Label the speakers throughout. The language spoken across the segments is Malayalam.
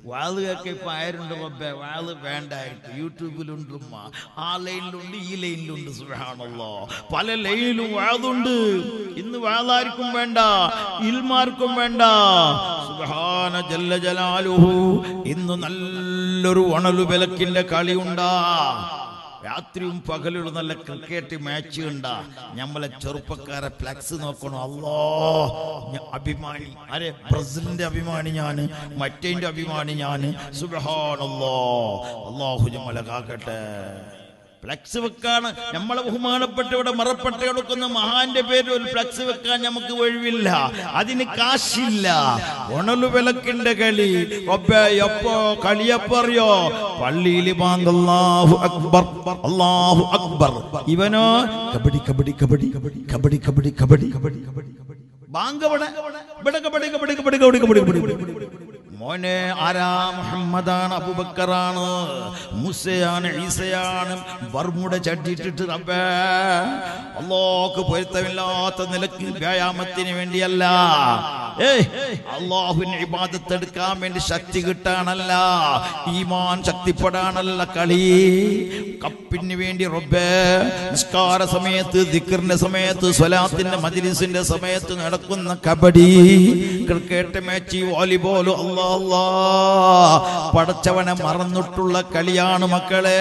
Speaker 1: വാള് കേൾക്ക ഇപ്പൊ ആരുണ്ട് റബ്ബെ വാള് വേണ്ടായിരിക്കും യൂട്യൂബിലുണ്ട് ഉമ്മ ആ ലൈനിലുണ്ട് ഈ ലൈനിലുണ്ട് സുഹാണല്ലോ പല ലൈനിലും വാളുണ്ട് ഇന്ന് വാളാർക്കും വേണ്ട ഇൽമാർക്കും വേണ്ട സുഹാന ജല്ല ജലാലുഹു ഇന്ന് നല്ലൊരു ഉണലു വിലക്കിന്റെ കളി ഉണ്ടാ രാത്രിയും പകലുള്ള നല്ല ക്രിക്കറ്റ് മാച്ച് ഉണ്ടാ ഞമ്മളെ ചെറുപ്പക്കാരെ ഫ്ലക്സ് നോക്കണം അല്ലോ ഞ- അഭിമാനി അരെ ബ്രസീലിന്റെ അഭിമാനി ഞാന് മറ്റേന്റെ അഭിമാനി ഞാന് സുബഹാനല്ലോ അള്ളാഹു ഞമ്മളെ കാക്കട്ടെ ഫ്ലക്സ് വെക്കാണ് നമ്മളെ ബഹുമാനപ്പെട്ട ഇവിടെ മറപ്പെട്ട് കൊടുക്കുന്ന മഹാന്റെ പേരിൽ ഒരു ഫ്ലക്സ് വെക്കാൻ നമുക്ക് ഒഴിവില്ല അതിന് കാശില്ല ഉണലു വിളക്കിന്റെ കളി ഒപ്പേ എപ്പോ കളിയപ്പോ അറിയോ പള്ളിയിൽ അല്ലാഹു അക്ബർ അല്ലാഹു അക്ബർ ഇവനോ കബഡി കബഡി കബഡി കബഡി കബഡി കബഡി കബഡി കബഡി കബഡി ബാങ്ക് ഇവിടെ ഇവിടെ കബഡി കബഡി കബഡി കബഡി കബഡി കബഡി കബഡി മോനെ ആരാ മുഹമ്മദാണ് അബുബക്കറാണ് മൂസയാണ് ഈസയാണ് ബർമുട ചട്ടിട്ടിട്ട് റബ്ബേ അള്ളാഹ്ക്ക് പൊരുത്തമില്ലാത്ത നിലക്ക് വ്യായാമത്തിന് വേണ്ടിയല്ല ഏയ് അള്ളാഹുവിന് ഇബാദത്ത് എടുക്കാൻ വേണ്ടി ശക്തി കിട്ടാനല്ല ഈമാൻ ശക്തിപ്പെടാനല്ല കളി കപ്പിന് വേണ്ടി റബ്ബേ നിസ്കാര സമയത്ത് ദിക്കറിന്റെ സമയത്ത് സ്വലാത്തിന്റെ മജ്ലിസിന്റെ സമയത്ത് നടക്കുന്ന കബഡി ക്രിക്കറ്റ് മാച്ച് വോളിബോൾ അല്ലാ അല്ലാ പടച്ചവനെ മറന്നിട്ടുള്ള കളിയാണ് മക്കളെ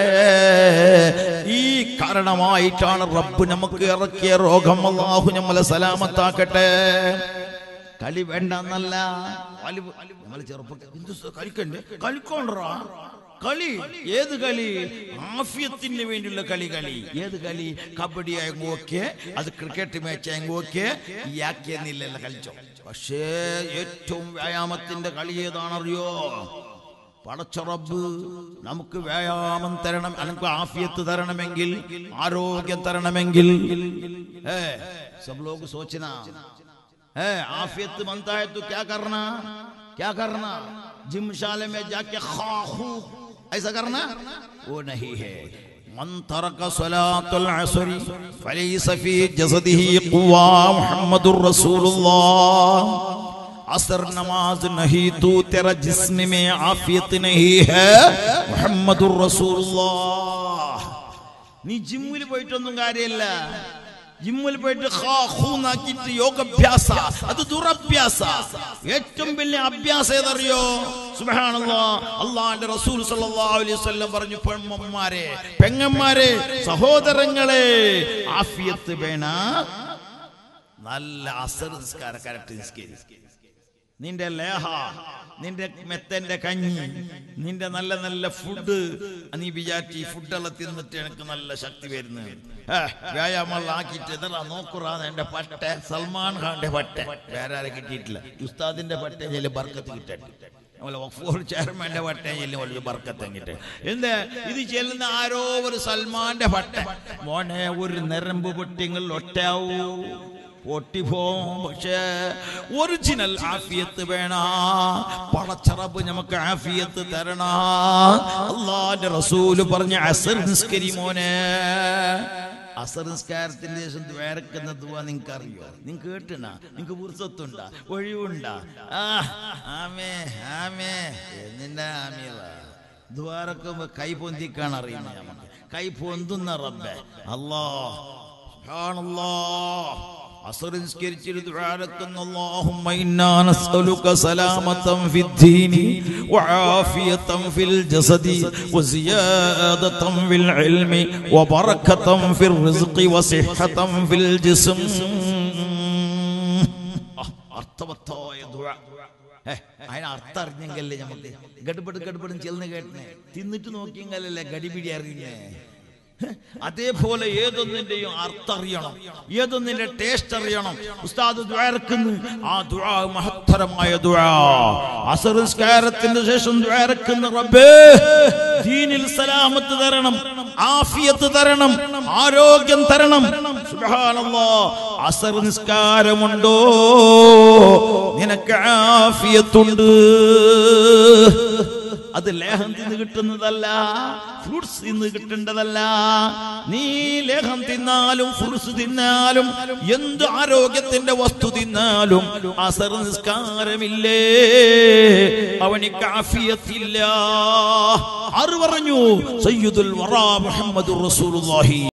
Speaker 1: ഈ കാരണമായിട്ടാണ് റബ്ബ് നമുക്ക് ഇറക്കിയ രോഗം അള്ളാഹു നമ്മളെ സലാമത്താക്കട്ടെ കളി വേണ്ടെന്നല്ല നമ്മൾ ചെറുപ്പക്കാർ കളിക്കണ്ടേ കളിക്കോണ്ടറാ കളി ഏത് കളി ആഫിയത്തിന് വേണ്ടിയുള്ള കളി കളി ഏത് കളി കബഡി ആയെങ്കിൽ ഓക്കെ അത് ക്രിക്കറ്റ് മാച്ച് ആയെങ്കിൽ ഓക്കെ യാക്കിയെന്നില്ലല്ലോ കളിച്ചോ പക്ഷേ ഏറ്റവും വ്യായാമത്തിന്റെ കളി ഏതാണറിയോ പടച്ചറബ് നമുക്ക് വ്യായാമം തരണം നമുക്ക് ആഫിയത്ത് തരണമെങ്കിൽ ആരോഗ്യം തരണമെങ്കിൽ ഏ സബ് ലോഗ് സോച്ചന है आफियत बनता है तो क्या करना क्या करना जिमशाले में जाके खाखू ऐसा करना वो नहीं है من ترك صلاة العصر فليس في جسده قوة محمد رسول الله असर नमाज नहीं तो तेरा जिस्म में आफियत नहीं है മുഹമ്മദ് നീ ജിമ്മിൽ പോയിട്ടൊന്നും കാര്യമില്ല ജിമ്മിൽ പോയിട്ട് ഹാ ഹൂന്നാക്കിയിട്ട് യോഗഭ്യാസ അത് ദുരഭ്യാസ ഏറ്റവും വലിയ അഭ്യാസം ഏതറിയോ സുബ്ഹാനല്ലാ അള്ളാന്റെ റസൂൽ സല്ലല്ലാഹു അലൈഹി വസല്ലം പറഞ്ഞു പെൺമന്മാരെ പെങ്ങന്മാരെ സഹോദരങ്ങളെ ആഫിയത്ത് വേണ നല്ല അസർ നിസ്കാര കറക്റ്റ് നിസ്കരിക്കും നിന്റെ ലേഹ നിന്റെ മെത്തന്റെ കഞ്ഞി നിന്റെ നല്ല നല്ല ഫുഡ് നീ വിചാരിച്ച് ഈ ഫുഡെല്ലാം തിന്നിട്ട് എനിക്ക് നല്ല ശക്തി വരുന്നു വ്യായാമെല്ലാം ആക്കിയിട്ട് ഇതറാ നോക്കുറാ എന്റെ പട്ട സൽമാൻ ഖാന്റെ പട്ട വേറെ ആരെ കിട്ടിയിട്ടില്ല ഉസ്താദിന്റെ പട്ട ചില ബർക്കത്ത് കിട്ടട്ടെ ചെയർമാന്റെ പട്ട ചെല്ലും ബർക്കത്ത് എങ്കിട്ട് എന്ത് ഇത് ചെല്ലുന്ന ആരോ ഒരു സൽമാന്റെ പട്ട മോനെ ഒരു നിരമ്പ് പൊട്ടിങ്ങൾ ഒറ്റാവൂ പൊട്ടിപ്പോവും പക്ഷേ ഒറിജിനൽ ആഫിയത്ത് വേണ പടച്ചറബ് നമുക്ക് ആഫിയത്ത് തരണ അള്ളാന്റെ റസൂല് പറഞ്ഞ അസർ നിസ്കരി മോനെ അസർ നിസ്കാരത്തിന്റെ ശേഷം വേറക്കുന്ന ദുവാ നിങ്ങൾക്ക് അറിയോ നിങ്ങൾക്ക് കേട്ടണ നിങ്ങൾക്ക് പുറത്തുണ്ടാ ഒഴിവുണ്ടാ ആ ആമേ ആമേ എന്നിന്റെ ആമിയല ദ്വാരക്കുമ്പോ കൈ പൊന്തിക്കാൻ അറിയുന്ന നമുക്ക് കൈ പൊന്തുന്ന റബ്ബെ അല്ലാ സുബ്ഹാനല്ലാ അസർ നിസ്കരിച്ചിട്ട് ദുആരക്കുന്ന اللهم إنا نسألك سلامة في الدين وعافية في الجسد وزيادة في العلم وبركة في الرزق وصحة في الجسم അർത്ഥവത്തായ ദുആ അതിന് അർത്ഥം അറിഞ്ഞെങ്കല്ലേ നമുക്ക് ഗഡ്ബഡ് ഗഡ്ബഡും ചെന്ന് കേട്ടേ തിന്നിട്ട് നോക്കിയെങ്കിലല്ലേ ഗടിപിടി അറിഞ്ഞേ അതേപോലെ ഏതൊന്നിന്റെയും അർത്ഥം അറിയണം ഏതൊന്നിന്റെ ടേസ്റ്റ് അറിയണം ഉസ്താദ് ദ്വാരക്കുന്നു ആ ദുആ മഹത്തരമായ ദുആ അസർ നിസ്കാരത്തിന് ശേഷം ദ്വാരക്കുന്ന റബ്ബേ ദീനിൽ സലാമത്ത് തരണം ആഫിയത്ത് തരണം ആരോഗ്യം തരണം സുബ്ഹാനല്ലാഹ് അസർ നിസ്കാരമുണ്ടോ നിനക്ക് ആഫിയത്തുണ്ട് അത് ലേഹം തിന്ന് കിട്ടുന്നതല്ല ഫ്രൂട്ട്സ് തിന്ന് കിട്ടേണ്ടതല്ല നീ ലേഹം തിന്നാലും ഫ്രൂട്ട്സ് തിന്നാലും എന്ത് ആരോഗ്യത്തിന്റെ വസ്തു തിന്നാലും അസർ നിസ്കാരമില്ലേ അവനിക്ക് ആഫിയത്തില്ല ആറ് പറഞ്ഞു സയ്യിദുൽ വറാ മുഹമ്മദുർ റസൂലുള്ളാഹി